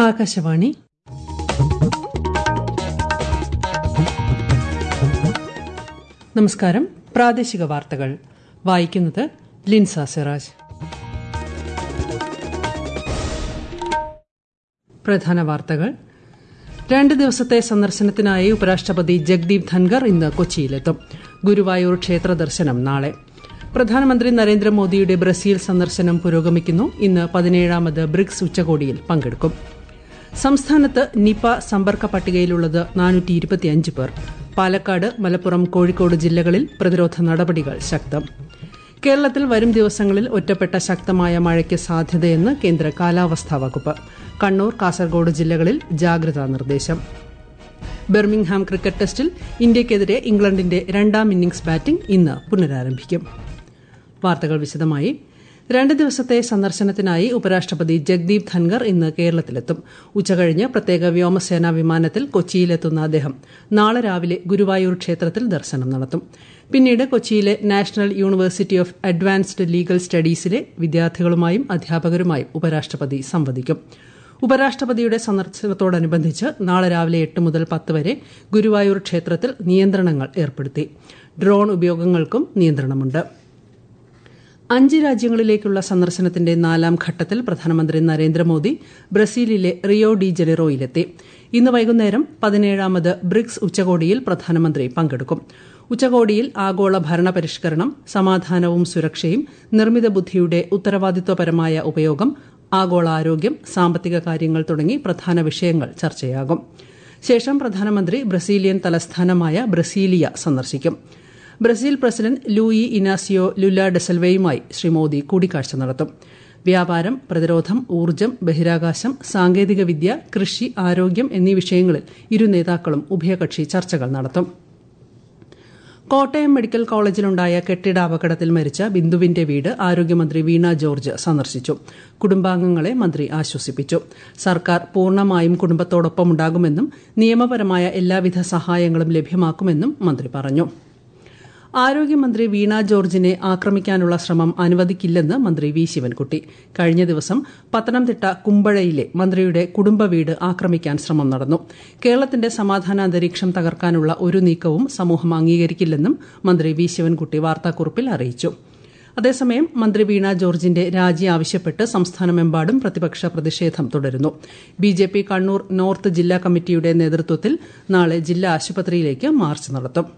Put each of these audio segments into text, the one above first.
ആകാശവാണി നമസ്കാരം പ്രാദേശിക വാർത്തകൾ വായിക്കുന്നത് ലിൻസ സിറാജ് പ്രധാന വാർത്തകൾ രണ്ട് ദിവസത്തെ സന്ദർശനത്തിനായി ഉപരാഷ്ട്രപതി ജഗ്ദീപ് ധൻഖർ ഇന്ന് കൊച്ചിയിലെത്തും ഗുരുവായൂർ ക്ഷേത്ര ദർശനം നാളെ പ്രധാനമന്ത്രി നരേന്ദ്രമോദിയുടെ ബ്രസീൽ സന്ദർശനം പുരോഗമിക്കുന്നു ഇന്ന് പതിനേഴാമത് ബ്രിക്സ് ഉച്ചകോടിയിൽ പങ്കെടുക്കും സംസ്ഥാനത്ത് നിപ സമ്പർക്ക പട്ടികയിലുള്ളത് നാനൂറ്റി ഇരുപത്തിയഞ്ച് പേർ പാലക്കാട് മലപ്പുറം കോഴിക്കോട് ജില്ലകളിൽ പ്രതിരോധ നടപടികൾ ശക്തം കേരളത്തിൽ വരും ദിവസങ്ങളിൽ ഒറ്റപ്പെട്ട ശക്തമായ മഴയ്ക്ക് സാധ്യതയെന്ന് കേന്ദ്ര കാലാവസ്ഥാ വകുപ്പ് കണ്ണൂർ കാസർഗോഡ് ജില്ലകളിൽ ജാഗ്രതാ നിർദ്ദേശം ബെർമിംഗ്ഹാം ക്രിക്കറ്റ് ടെസ്റ്റിൽ ഇന്ത്യയ്ക്കെതിരെ ഇംഗ്ലണ്ടിന്റെ രണ്ടാം ഇന്നിംഗ്സ് ബാറ്റിംഗ് ഇന്ന് പുനരാരംഭിക്കും വാർത്തകൾ വിശദമായി രണ്ട് ദിവസത്തെ സന്ദർശനത്തിനായി ഉപരാഷ്ട്രപതി ജഗ്ദീപ് ധൻഖർ ഇന്ന് കേരളത്തിലെത്തും ഉച്ചകഴിഞ്ഞ് പ്രത്യേക വ്യോമസേനാ വിമാനത്തിൽ കൊച്ചിയിലെത്തുന്ന അദ്ദേഹം നാളെ രാവിലെ ഗുരുവായൂർ ക്ഷേത്രത്തിൽ ദർശനം നടത്തും പിന്നീട് കൊച്ചിയിലെ National University of Advanced Legal സ്റ്റഡീസിലെ വിദ്യാർത്ഥികളുമായും അധ്യാപകരുമായും ഉപരാഷ്ട്രപതി സംവദിക്കും ഉപരാഷ്ട്രപതിയുടെ സന്ദർശനത്തോടനുബന്ധിച്ച് നാളെ രാവിലെ എട്ട് മുതൽ പത്ത് വരെ ഗുരുവായൂർ ക്ഷേത്രത്തിൽ നിയന്ത്രണങ്ങൾ ഏർപ്പെടുത്തി ഡ്രോൺ ഉപയോഗങ്ങൾക്കും നിയന്ത്രണമുണ്ട് അഞ്ച് രാജ്യങ്ങളിലേക്കുള്ള സന്ദർശനത്തിന്റെ നാലാം ഘട്ടത്തിൽ പ്രധാനമന്ത്രി നരേന്ദ്രമോദി ബ്രസീലിലെ റിയോ ഡി ജെനിറോയിലെത്തി ഇന്ന് വൈകുന്നേരം പതിനേഴാമത് ബ്രിക്സ് ഉച്ചകോടിയിൽ പ്രധാനമന്ത്രി പങ്കെടുക്കും ഉച്ചകോടിയിൽ ആഗോള ഭരണപരിഷ്കരണം സമാധാനവും സുരക്ഷയും നിർമ്മിത ബുദ്ധിയുടെ ഉത്തരവാദിത്വപരമായ ഉപയോഗം ആഗോള ആരോഗ്യം സാമ്പത്തിക കാര്യങ്ങൾ തുടങ്ങി പ്രധാന വിഷയങ്ങൾ ചർച്ചയാകും ശേഷം പ്രധാനമന്ത്രി ബ്രസീലിയൻ തലസ്ഥാനമായ ബ്രസീലിയ സന്ദർശിക്കും Brazil president Luiz Inacio Lula ഡെസൽവയുമായി ശ്രീ മോദി കൂടിക്കാഴ്ച നടത്തും വ്യാപാരം പ്രതിരോധം ഊർജ്ജം ബഹിരാകാശം സാങ്കേതികവിദ്യ കൃഷി ആരോഗ്യം എന്നീ വിഷയങ്ങളിൽ ഇരു നേതാക്കളും ഉഭയകക്ഷി ചർച്ചകൾ നടത്തും കോട്ടയം മെഡിക്കൽ കോളേജിലുണ്ടായ കെട്ടിട അപകടത്തിൽ മരിച്ച ബിന്ദുവിന്റെ വീട് ആരോഗ്യമന്ത്രി വീണ ജോർജ് സന്ദർശിച്ചു കുടുംബാംഗങ്ങളെ മന്ത്രി ആശ്വസിപ്പിച്ചു സർക്കാർ പൂർണ്ണമായും കുടുംബത്തോടൊപ്പമുണ്ടാകുമെന്നും നിയമപരമായ എല്ലാവിധ സഹായങ്ങളും ലഭ്യമാക്കുമെന്നും മന്ത്രി പറഞ്ഞു ആരോഗ്യമന്ത്രി വീണ ജോർജിനെ ആക്രമിക്കാനുള്ള ശ്രമം അനുവദിക്കില്ലെന്ന് മന്ത്രി വി ശിവൻകുട്ടി കഴിഞ്ഞ ദിവസം പത്തനംതിട്ട കുമ്പഴയിലെ മന്ത്രിയുടെ കുടുംബ വീട് ആക്രമിക്കാൻ ശ്രമം നടന്നു കേരളത്തിന്റെ സമാധാന അന്തരീക്ഷം തകർക്കാനുള്ള ഒരു നീക്കവും സമൂഹം അംഗീകരിക്കില്ലെന്നും മന്ത്രി വി ശിവൻകുട്ടി വാർത്താക്കുറിപ്പിൽ അറിയിച്ചു അതേസമയം മന്ത്രി വീണ ജോർജിന്റെ രാജി ആവശ്യപ്പെട്ട് സംസ്ഥാനമെമ്പാടും പ്രതിപക്ഷ പ്രതിഷേധം തുടരുന്നു B J P Kannur North ജില്ലാ കമ്മിറ്റിയുടെ നേതൃത്വത്തിൽ നാളെ ജില്ലാ ആശുപത്രിയിലേക്ക് മാർച്ച് നടത്തും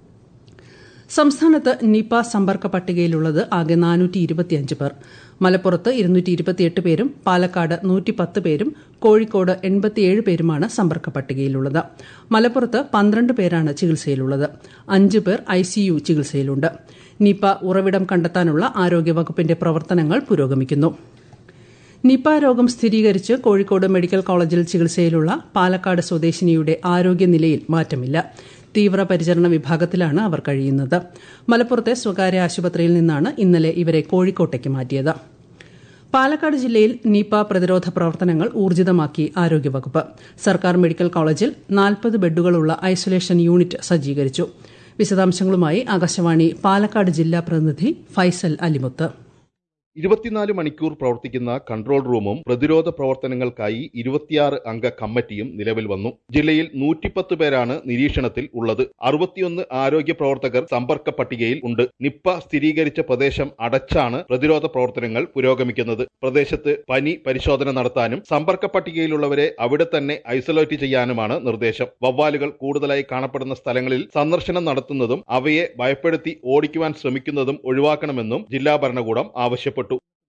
സംസ്ഥാനത്ത് നിപ സമ്പർക്ക പട്ടികയിലുള്ളത് ആകെ നാനൂറ്റി ഇരുപത്തിയഞ്ച് പേർ മലപ്പുറത്ത് ഇരുന്നൂറ്റി ഇരുപത്തിയെട്ട് പേരും പാലക്കാട് നൂറ്റിപ്പത്ത് പേരും കോഴിക്കോട് എൺപത്തിയേഴ് പേരുമാണ് സമ്പർക്ക പട്ടികയിലുള്ളത് മലപ്പുറത്ത് പന്ത്രണ്ട് പേരാണ് ചികിത്സയിലുള്ളത് അഞ്ച് പേർ ഐസിയു ചികിത്സയിലുണ്ട് നിപ ഉറവിടം കണ്ടെത്താനുള്ള ആരോഗ്യവകുപ്പിന്റെ പ്രവർത്തനങ്ങൾ പുരോഗമിക്കുന്നു നിപ രോഗം സ്ഥിരീകരിച്ച് കോഴിക്കോട് മെഡിക്കൽ കോളേജിൽ ചികിത്സയിലുള്ള പാലക്കാട് സ്വദേശിനിയുടെ ആരോഗ്യനിലയിൽ മാറ്റമില്ല തീവ്രപരിചരണ വിഭാഗത്തിലാണ് അവർ കഴിയുന്നത് മലപ്പുറത്തെ സ്വകാര്യ ആശുപത്രിയിൽ നിന്നാണ് ഇന്നലെ ഇവരെ കോഴിക്കോട്ടേക്ക് മാറ്റിയത് പാലക്കാട് ജില്ലയിൽ നിപ പ്രതിരോധ പ്രവർത്തനങ്ങൾ ഊർജിതമാക്കി ആരോഗ്യവകുപ്പ് സർക്കാർ മെഡിക്കൽ കോളേജിൽ നാൽപ്പത് ബെഡുകളുള്ള ഐസൊലേഷൻ യൂണിറ്റ് സജ്ജീകരിച്ചു വിശദാംശങ്ങളുമായി ആകാശവാണി പാലക്കാട് ജില്ലാ പ്രതിനിധി ഫൈസൽ അലിമുത്ത് ഇരുപത്തിനാല് മണിക്കൂർ പ്രവർത്തിക്കുന്ന കൺട്രോൾ റൂമും പ്രതിരോധ പ്രവർത്തനങ്ങൾക്കായി ഇരുപത്തിയാറ് അംഗ കമ്മിറ്റിയും നിലവിൽ വന്നു ജില്ലയിൽ നൂറ്റിപ്പത്ത് പേരാണ് നിരീക്ഷണത്തിൽ ഉള്ളത് അറുപത്തിയൊന്ന് ആരോഗ്യ പ്രവർത്തകർ സമ്പർക്ക പട്ടികയിൽ ഉണ്ട് നിപ്പ സ്ഥിരീകരിച്ച പ്രദേശം അടച്ചാണ് പ്രതിരോധ പ്രവർത്തനങ്ങൾ പുരോഗമിക്കുന്നത് പ്രദേശത്ത് പനി പരിശോധന നടത്താനും സമ്പർക്ക പട്ടികയിലുള്ളവരെ അവിടെ തന്നെ ഐസൊലേറ്റ് ചെയ്യാനുമാണ് നിർദ്ദേശം വവ്വാലുകൾ കൂടുതലായി കാണപ്പെടുന്ന സ്ഥലങ്ങളിൽ സന്ദർശനം നടത്തുന്നതും അവയെ ഭയപ്പെടുത്തി ഓടിക്കുവാൻ ശ്രമിക്കുന്നതും ഒഴിവാക്കണമെന്നും ജില്ലാ ഭരണകൂടം ആവശ്യപ്പെട്ടു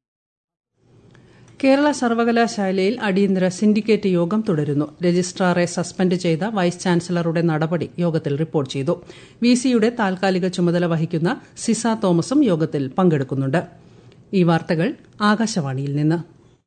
കേരള സർവകലാശാലയിൽ അടിയന്തര സിൻഡിക്കേറ്റ് യോഗം തുടരുന്നു രജിസ്ട്രാറെ സസ്പെൻഡ് ചെയ്ത വൈസ് ചാൻസലറുടെ നടപടി യോഗത്തിൽ റിപ്പോർട്ട് ചെയ്തു വി സിയുടെ താൽക്കാലിക ചുമതല വഹിക്കുന്ന സിസ തോമസും യോഗത്തിൽ പങ്കെടുക്കുന്നുണ്ട് ഈ വാർത്തകൾ ആകാശവാണിയിൽ നിന്ന്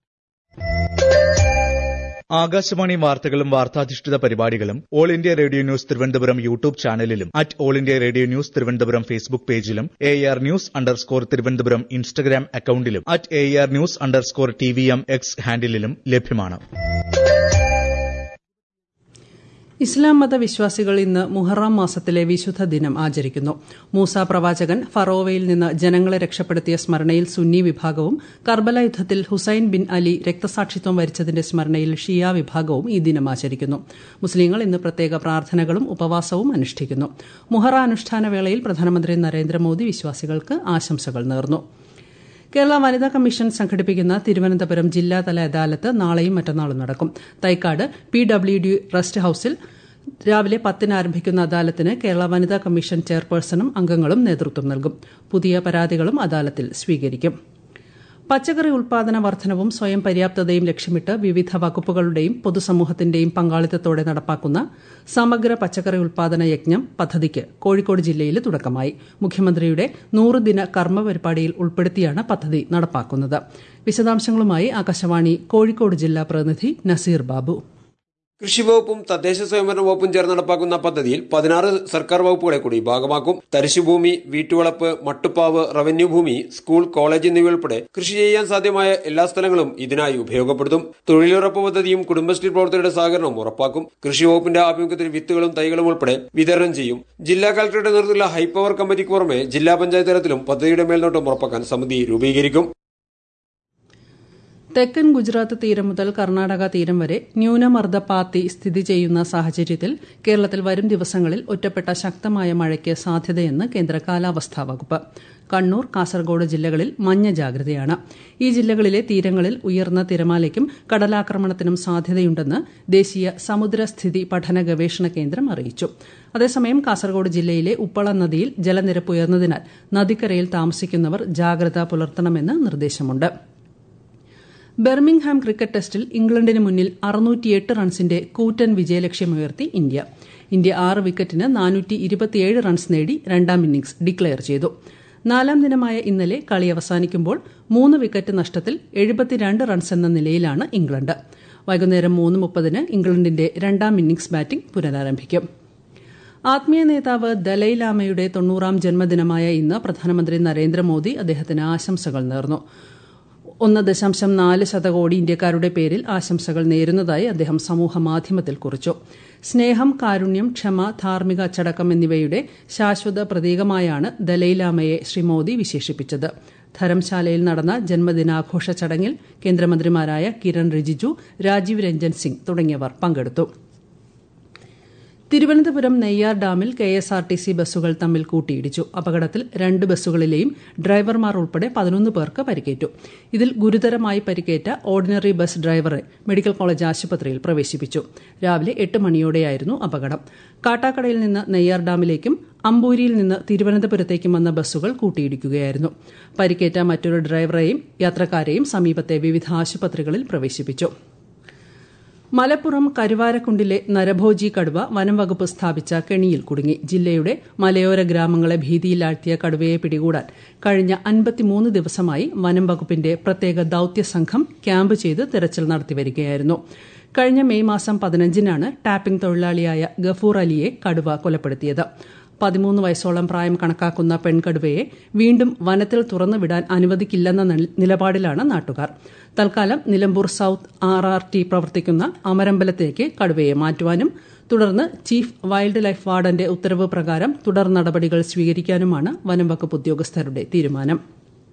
ആകാശവാണി വാർത്തകളും വാർത്താധിഷ്ഠിത പരിപാടികളും All India Radio News Thiruvananthapuram YouTube ചാനലിലും at All India Radio News Thiruvananthapuram Facebook പേജിലും A R News underscore Thiruvananthapuram Instagram അക്കൌണ്ടിലും at A R News underscore T V M X ഹാൻഡിലും ലഭ്യമാണ് ഇസ്ലാം മത വിശ്വാസികൾ ഇന്ന് മുഹറാം മാസത്തിലെ വിശുദ്ധ ദിനം ആചരിക്കുന്നു മൂസ പ്രവാചകൻ ഫറോവയിൽ നിന്ന് ജനങ്ങളെ രക്ഷപ്പെടുത്തിയ സ്മരണയിൽ സുന്നി വിഭാഗവും കർബല യുദ്ധത്തിൽ ഹുസൈൻ ബിൻ അലി രക്തസാക്ഷിത്വം വരിച്ചതിന്റെ സ്മരണയിൽ ഷിയ വിഭാഗവും ഈ ദിനം ആചരിക്കുന്നു മുസ്ലിങ്ങൾ ഇന്ന് പ്രത്യേക പ്രാർത്ഥനകളും ഉപവാസവും അനുഷ്ഠിക്കുന്നു മുഹറ അനുഷ്ഠാന വേളയിൽ പ്രധാനമന്ത്രി നരേന്ദ്രമോദി വിശ്വാസികൾക്ക് ആശംസകൾ നേർന്നു കേരള വനിതാ കമ്മീഷൻ സംഘടിപ്പിക്കുന്ന തിരുവനന്തപുരം ജില്ലാതല അദാലത്ത് നാളെയും മറ്റന്നാളും നടക്കും Thycaud P W D rest ഹൌസിൽ രാവിലെ പത്തിന് ആരംഭിക്കുന്ന അദാലത്തിന് കേരള വനിതാ കമ്മീഷൻ ചെയർപേഴ്സണും അംഗങ്ങളും നേതൃത്വം നൽകും പുതിയ പരാതികളും അദാലത്തിൽ സ്വീകരിക്കും പച്ചക്കറി ഉൽപാദന വർധനവും സ്വയം പര്യാപ്തതയും ലക്ഷ്യമിട്ട് വിവിധ വകുപ്പുകളുടെയും പൊതുസമൂഹത്തിന്റെയും പങ്കാളിത്തത്തോടെ നടപ്പാക്കുന്ന സമഗ്ര പച്ചക്കറി ഉൽപാദന യജ്ഞം പദ്ധതിക്ക് കോഴിക്കോട് ജില്ലയിൽ തുടക്കമായി മുഖ്യമന്ത്രിയുടെ നൂറ് ദിന കർമ്മ പരിപാടിയിൽ ഉൾപ്പെടുത്തിയാണ് പദ്ധതി നടപ്പാക്കുന്നത് വിശദാംശങ്ങളുമായി ആകാശവാണി കോഴിക്കോട് ജില്ലാ പ്രതിനിധി നസീർ ബാബു കൃഷിവകുപ്പും തദ്ദേശ സ്വയംഭരണ വകുപ്പും ചേർന്ന് നടപ്പാക്കുന്ന പദ്ധതിയിൽ പതിനാറ് സർക്കാർ വകുപ്പുകളെ കൂടി ഭാഗമാക്കും തരിശുഭൂമി വീട്ടുവളപ്പ് മട്ടുപ്പാവ് റവന്യൂ ഭൂമി സ്കൂൾ കോളേജ് എന്നിവയുൾപ്പെടെ കൃഷി ചെയ്യാൻ സാധ്യമായ എല്ലാ സ്ഥലങ്ങളും ഇതിനായി ഉപയോഗപ്പെടുത്തും തൊഴിലുറപ്പ് പദ്ധതിയും കുടുംബശ്രീ പ്രവർത്തകരുടെ സഹകരണവും ഉറപ്പാക്കും കൃഷി വകുപ്പിന്റെ ആഭിമുഖ്യത്തിൽ വിത്തുകളും തൈകളും ഉൾപ്പെടെ വിതരണം ചെയ്യും ജില്ലാ കളക്ടറുടെ നേതൃത്വത്തിലുള്ള ഹൈപ്പവർ കമ്മിറ്റിക്ക് പുറമെ ജില്ലാ പഞ്ചായത്ത് തലത്തിലും പദ്ധതിയുടെ മേൽനോട്ടം ഉറപ്പാക്കാൻ സമിതി രൂപീകരിക്കും തെക്കൻ ഗുജറാത്ത് തീരം മുതൽ കർണാടക തീരം വരെ ന്യൂനമർദ്ദ പാത്തി സ്ഥിതി ചെയ്യുന്ന സാഹചര്യത്തിൽ കേരളത്തിൽ വരും ദിവസങ്ങളിൽ ഒറ്റപ്പെട്ട ശക്തമായ മഴയ്ക്ക് സാധ്യതയെന്ന് കേന്ദ്ര കാലാവസ്ഥാ വകുപ്പ് കണ്ണൂർ കാസർഗോഡ് ജില്ലകളിൽ മഞ്ഞ ജാഗ്രതയാണ് ഈ ജില്ലകളിലെ തീരങ്ങളിൽ ഉയർന്ന തിരമാലയ്ക്കും കടലാക്രമണത്തിനും സാധ്യതയുണ്ടെന്ന് ദേശീയ സമുദ്രസ്ഥിതി പഠന ഗവേഷണ കേന്ദ്രം അറിയിച്ചു അതേസമയം കാസർഗോഡ് ജില്ലയിലെ ഉപ്പള നദിയിൽ ജലനിരപ്പ് ഉയർന്നതിനാൽ നദിക്കരയിൽ താമസിക്കുന്നവർ ജാഗ്രത പുലർത്തണമെന്ന് നിർദ്ദേശമുണ്ട് ബെർമിംഗ്ഹാം ക്രിക്കറ്റ് ടെസ്റ്റിൽ ഇംഗ്ലണ്ടിന് മുന്നിൽ അറുന്നൂറ്റിയെട്ട് റൺസിന്റെ കൂറ്റൻ വിജയലക്ഷ്യമുയർത്തി ഇന്ത്യ ഇന്ത്യ ആറ് വിക്കറ്റിന് നാനൂറ്റി ഇരുപത്തിയേഴ് റൺസ് നേടി രണ്ടാം ഇന്നിംഗ്സ് ഡിക്ലെയർ ചെയ്തു നാലാം ദിനമായ ഇന്നലെ കളി അവസാനിക്കുമ്പോൾ മൂന്ന് വിക്കറ്റ് നഷ്ടത്തിൽ എഴുപത്തിരണ്ട് റൺസ് എന്ന നിലയിലാണ് ഇംഗ്ലണ്ട് വൈകുന്നേരം മൂന്ന് മുപ്പതിന് ഇംഗ്ലണ്ടിന്റെ രണ്ടാം ഇന്നിംഗ്സ് ബാറ്റിംഗ് പുനരാരംഭിക്കും ആത്മീയ നേതാവ് ദലൈലാമയുടെ തൊണ്ണൂറാം ജന്മദിനമായ ഇന്ന് പ്രധാനമന്ത്രി നരേന്ദ്രമോദി അദ്ദേഹത്തിന് ആശംസകൾ നേർന്നു ഒന്ന് ദശാംശം നാല് ശതകോടി ഇന്ത്യക്കാരുടെ പേരിൽ ആശംസകൾ നേരുന്നതായി അദ്ദേഹം സമൂഹ മാധ്യമത്തിൽ കുറിച്ചു സ്നേഹം കാരുണ്യം ക്ഷമ ധാർമ്മിക അച്ചടക്കം എന്നിവയുടെ ശാശ്വത പ്രതീകമായാണ് ദലൈലാമയെ ശ്രീ മോദി വിശേഷിപ്പിച്ചത് ധരംശാലയിൽ നടന്ന ജന്മദിനാഘോഷ ചടങ്ങിൽ കേന്ദ്രമന്ത്രിമാരായ കിരൺ റിജിജു രാജീവ് രഞ്ജൻ സിംഗ് തുടങ്ങിയവർ പങ്കെടുത്തു തിരുവനന്തപുരം നെയ്യാർ ഡാമിൽ K S R T C ബസ്സുകൾ തമ്മിൽ കൂട്ടിയിടിച്ചു അപകടത്തിൽ രണ്ട് ബസ്സുകളിലെയും ഡ്രൈവർമാർ ഉൾപ്പെടെ പതിനൊന്ന് പേർക്ക് പരിക്കേറ്റു ഇതിൽ ഗുരുതരമായി പരിക്കേറ്റ ഓർഡിനറി ബസ് ഡ്രൈവറെ മെഡിക്കൽ കോളേജ് ആശുപത്രിയിൽ പ്രവേശിപ്പിച്ചു രാവിലെ എട്ട് മണിയോടെയായിരുന്നു അപകടം കാട്ടാക്കടയിൽ നിന്ന് നെയ്യാർ ഡാമിലേക്കും അമ്പൂരിയിൽ നിന്ന് തിരുവനന്തപുരത്തേക്കും വന്ന ബസ്സുകൾ കൂട്ടിയിടിക്കുകയായിരുന്നു പരിക്കേറ്റ മറ്റൊരു ഡ്രൈവറെയും യാത്രക്കാരെയും സമീപത്തെ വിവിധ ആശുപത്രികളിൽ പ്രവേശിപ്പിച്ചു മലപ്പുറം കരുവാരക്കുണ്ടിലെ നരഭോജി കടുവ വനം വകുപ്പ് സ്ഥാപിച്ച കെണിയിൽ കുടുങ്ങി ജില്ലയുടെ മലയോര ഗ്രാമങ്ങളെ ഭീതിയിലാഴ്ത്തിയ കടുവയെ പിടികൂടാൻ കഴിഞ്ഞ അൻപത്തിമൂന്ന് ദിവസമായി വനം വകുപ്പിന്റെ പ്രത്യേക ദൌത്യ സംഘം ക്യാമ്പ് ചെയ്ത് തെരച്ചിൽ നടത്തിവരികയായിരുന്നു കഴിഞ്ഞ മെയ് മാസം പതിനഞ്ചിനാണ് ടാപ്പിംഗ് തൊഴിലാളിയായ ഗഫൂർ അലിയെ കടുവ കൊലപ്പെടുത്തിയത് പതിമൂന്ന് വയസ്സോളം പ്രായം കണക്കാക്കുന്ന പെൺകടുവയെ വീണ്ടും വനത്തിൽ തുറന്നുവിടാൻ അനുവദിക്കില്ലെന്ന നിലപാടിലാണ് നാട്ടുകാർ തൽക്കാലം Nilambur south R R T പ്രവർത്തിക്കുന്ന അമരമ്പലത്തേക്ക് കടുവയെ മാറ്റുവാനും തുടർന്ന് ചീഫ് വൈൽഡ് ലൈഫ് വാർഡന്റെ ഉത്തരവ് പ്രകാരം തുടർ നടപടികൾ സ്വീകരിക്കാനുമാണ് വനംവകുപ്പ് ഉദ്യോഗസ്ഥരുടെ തീരുമാനം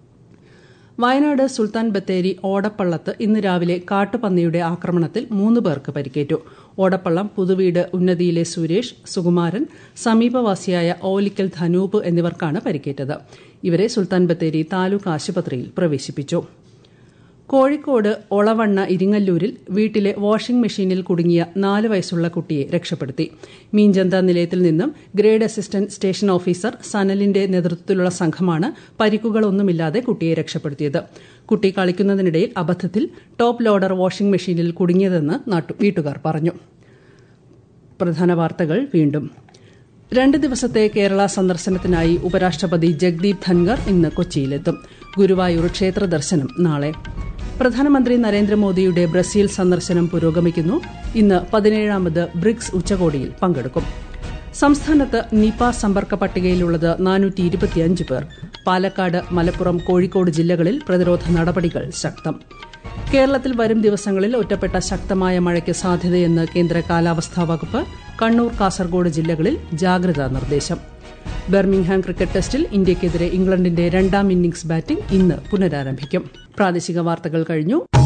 വയനാട് സുൽത്താൻ ബത്തേരി ഓടപ്പള്ളത്ത് ഇന്ന് രാവിലെ കാട്ടുപന്നിയുടെ ആക്രമണത്തിൽ മൂന്ന് പേർക്ക് പരിക്കേറ്റു ഓടപ്പള്ളം പുതുവീട് ഉന്നതിയിലെ സുരേഷ് സുകുമാരൻ സമീപവാസിയായ ഓലിക്കൽ ധനൂപ് എന്നിവർക്കാണ് പരിക്കേറ്റത് ഇവരെ സുൽത്താൻ ബത്തേരി താലൂക്ക് ആശുപത്രിയിൽ പ്രവേശിപ്പിച്ചു കോഴിക്കോട് ഒളവണ്ണ ഇരിങ്ങല്ലൂരിൽ വീട്ടിലെ വാഷിംഗ് മെഷീനിൽ കുടുങ്ങിയ നാല് വയസ്സുള്ള കുട്ടിയെ രക്ഷപ്പെടുത്തി മീൻചന്ത നിലയത്തിൽ നിന്നും ഗ്രേഡ് അസിസ്റ്റന്റ് സ്റ്റേഷൻ ഓഫീസർ സനലിന്റെ നേതൃത്വത്തിലുള്ള സംഘമാണ് പരിക്കുകളൊന്നുമില്ലാതെ കുട്ടിയെ രക്ഷപ്പെടുത്തിയത് കുട്ടി കളിക്കുന്നതിനിടയിൽ അബദ്ധത്തിൽ ടോപ്പ് ലോഡർ വാഷിംഗ് മെഷീനിൽ കുടുങ്ങിയതെന്ന് വീട്ടുകാർ പറഞ്ഞു പ്രധാന വാർത്തകൾ വീണ്ടും രണ്ട് ദിവസത്തെ കേരള സന്ദർശനത്തിനായി ഉപരാഷ്ട്രപതി ജഗ്ദീപ് ധൻഗർ ഇന്ന് കൊച്ചിയിലെത്തും ഗുരുവായൂർ ക്ഷേത്ര ദർശനം നാളെ പ്രധാനമന്ത്രി നരേന്ദ്രമോദിയുടെ ബ്രസീൽ സന്ദർശനം പുരോഗമിക്കുന്നു ഇന്ന് പതിനേഴാമത് ബ്രിക്സ് ഉച്ചകോടിയിൽ പങ്കെടുക്കും സംസ്ഥാനത്ത് നിപ സമ്പർക്ക പട്ടികയിലുള്ളത് നാനൂറ്റി ഇരുപത്തിയഞ്ച് പേർ പാലക്കാട് മലപ്പുറം കോഴിക്കോട് ജില്ലകളിൽ പ്രതിരോധ നടപടികൾ ശക്തം കേരളത്തിൽ വരും ദിവസങ്ങളിൽ ഒറ്റപ്പെട്ട ശക്തമായ മഴയ്ക്ക് സാധ്യതയെന്ന് കേന്ദ്ര കാലാവസ്ഥാ വകുപ്പ് കണ്ണൂർ കാസർഗോഡ് ജില്ലകളിൽ ജാഗ്രതാ നിർദ്ദേശം ബെർമിംഗ്ഹാം ക്രിക്കറ്റ് ടെസ്റ്റിൽ ഇന്ത്യയ്ക്കെതിരെ ഇംഗ്ലണ്ടിന്റെ രണ്ടാം ഇന്നിംഗ്സ് ബാറ്റിംഗ് ഇന്ന് പുനരാരംഭിക്കും പ്രാദേശിക വാർത്തകൾ കഴിഞ്ഞു